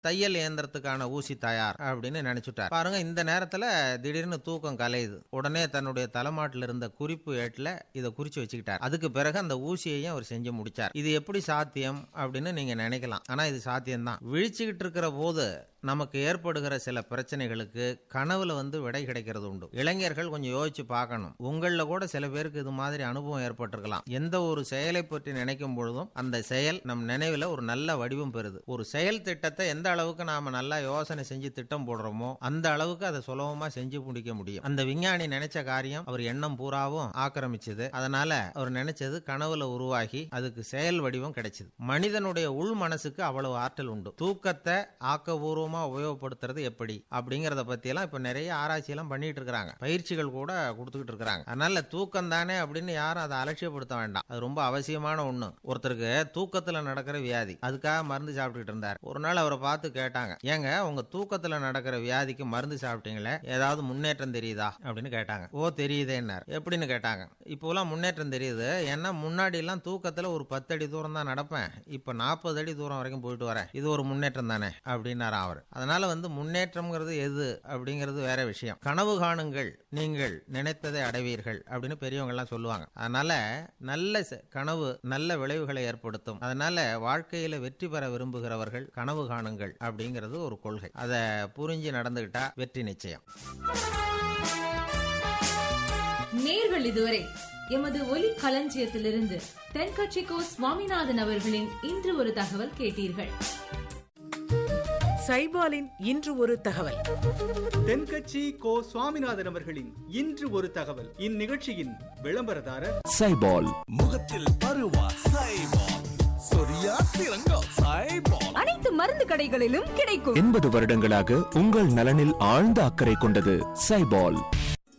தையல் இயந்திரத்துக்கான ஊசி தயார் அப்படின்னு நினைச்சுட்டார் பாருங்க இந்த நேரத்துல திடீர்னு தூக்கம் கலையுது உடனே தன்னுடைய தலைமாட்டில் இருந்த குறிப்பு ஏட்டில் இதை குறிச்சு வச்சுக்கிட்டார் அதுக்கு பிறகு அந்த ஊசியையும் அவர் செஞ்சு முடிச்சார் இது எப்படி சாத்தியம் அப்படின்னு நீங்க நினைக்கலாம் ஆனா இது சாத்தியம்தான் விழிச்சுக்கிட்டு இருக்கிற போது நமக்கு ஏற்படுகிற சில பிரச்சனைகளுக்கு கனவுல வந்து விடை கிடைக்கிறது உண்டு இளைஞர்கள் கொஞ்சம் யோசிச்சு பார்க்கணும் உங்களில் கூட சில பேருக்கு இது மாதிரி அனுபவம் ஏற்பட்டிருக்கலாம் எந்த ஒரு செயலை பற்றி நினைக்கும் பொழுதும் அந்த செயல் நம் நினைவில் ஒரு நல்ல வடிவம் பெறுது ஒரு செயல் திட்டத்தை எந்த அளவுக்கு நாம நல்லா யோசனை செஞ்சு திட்டம் போடுறோமோ அந்த அளவுக்கு அதை சுலபமா செஞ்சு முடிக்க முடியும் அந்த விஞ்ஞானி நினைச்ச காரியம் அவர் எண்ணம் பூராவும் ஆக்கிரமிச்சது அதனால அவர் நினைச்சது கனவுல உருவாகி அதுக்கு செயல் வடிவம் கிடைச்சது மனிதனுடைய உள் மனசுக்கு அவ்வளவு ஆற்றல் உண்டு தூக்கத்தை ஆக்கபூர்வமா உபயோகப்படுத்துறது எப்படி அப்படிங்கறத பத்தி எல்லாம் இப்ப நிறைய ஆராய்ச்சி எல்லாம் பண்ணிட்டு இருக்காங்க பயிற்சிகள் கூட கொடுத்துக்கிட்டு இருக்காங்க அதனால தூக்கம் தானே அப்படின்னு யாரும் அதை அலட்சியப்படுத்த வேண்டாம் அது ரொம்ப அவசியமான ஒண்ணு ஒருத்தருக்கு தூக்கத்துல நடக்கிற வியாதி அதுக்காக மருந்து சாப்பிட்டுட்டு இருந்தார் ஒரு நாள் அவரை பார்த்து கேட்டாங்க ஏங்க உங்க தூக்கத்துல நடக்கிற வியாதிக்கு மருந்து சாப்பிட்டீங்களே ஏதாவது முன்னேற்றம் தெரியுதா அப்படின்னு கேட்டாங்க ஓ தெரியுதேன்னார் எப்படின்னு கேட்டாங்க இப்போலாம் முன்னேற்றம் தெரியுது ஏன்னா முன்னாடி எல்லாம் தூக்கத்துல ஒரு பத்து அடி தூரம் தான் நடப்பேன் இப்ப நாற்பது அடி தூரம் வரைக்கும் போயிட்டு வரேன் இது ஒரு முன்னேற்றம் தானே அப்படின்னாரு அவர் அதனால வந்து முன்னேற்றம்ங்கிறது எது அப்படிங்கிறது வேற விஷயம் கனவு காணுங்கள் நீங்கள் நினைத்ததை அடைவீர்கள் அப்படின்னு பெரியவங்க எல்லாம் சொல்லுவாங்க அதனால நல்ல செ- கனவு நல்ல விளைவுகளை ஏற்படுத்தும் அதனால வாழ்க்கையில வெற்றி பெற விரும்புகிறவர்கள் கனவு காணுங்கள் அப்படிங்கிறது ஒரு கொள்கை அதை புரிஞ்சு நடந்துகிட்டா வெற்றி நிச்சயம் நேர்கள் இதுவரை எமது ஒலி களஞ்சியத்திலிருந்து தென்கட்சிக்கோ சுவாமிநாதன் அவர்களின் இன்று ஒரு தகவல் கேட்டீர்கள் சைபாலின் இன்று ஒரு தகவல் தென்கட்சி கோ சுவாமிநாதன் அவர்களின் இன்று ஒரு தகவல் இந்நிகழ்ச்சியின் விளம்பரதாரர் சைபால் முகத்தில் பருவா சைபால் சொரியா சிறங்கம் சைபால் அனைத்து மருந்து கடைகளிலும் கிடைக்கும் எண்பது வருடங்களாக உங்கள் நலனில் ஆழ்ந்த அக்கறை கொண்டது சைபால்